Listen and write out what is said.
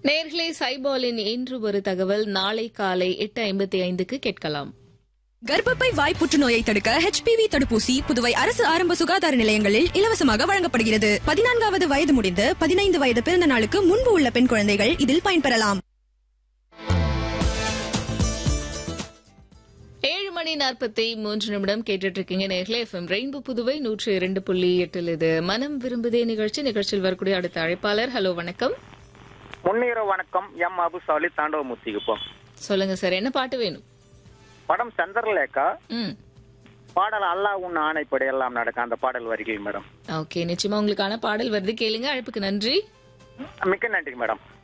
நேர்களே சைபாலின் இன்று ஒரு தகவல் நாளை காலை எட்டு ஐம்பத்தி ஐந்துக்கு கேட்கலாம் கர்ப்பப்பை வாய் புற்றுநோயை தடுக்க ஹெச்பிவி தடுப்பூசி புதுவை அரசு ஆரம்ப சுகாதார நிலையங்களில் இலவசமாக வழங்கப்படுகிறது பதினான்காவது வயது முடிந்து பதினைந்து வயது பிறந்த நாளுக்கு முன்பு உள்ள பெண் குழந்தைகள் இதில் பயன்பெறலாம் ஏழு மணி நாற்பத்தி மூன்று நிமிடம் கேட்டுட்டு இருக்கீங்க நேர்களே எஃப்எம் ரெயின்போ புதுவை நூற்றி இரண்டு புள்ளி எட்டில் இது மனம் விரும்புதே நிகழ்ச்சி நிகழ்ச்சியில் வரக்கூடிய அடுத்த அழைப்பாளர் ஹலோ வணக்கம் முன்னீரோ வணக்கம் எம் அபு சாலி தாண்டவமூர்த்திக்கு போ சொல்லுங்க சார் என்ன பாட்டு வேணும் படம் சந்திரலேகா ம் பாடல் அல்லாஹ் உன் ஆணைப்படி எல்லாம் நடக்கும் அந்த பாடல் வரிகள் மேடம் ஓகே நிச்சயமா உங்களுக்கான பாடல் வருது கேளுங்க அழைப்புக்கு நன்றி மிக்க நன்றி மேடம்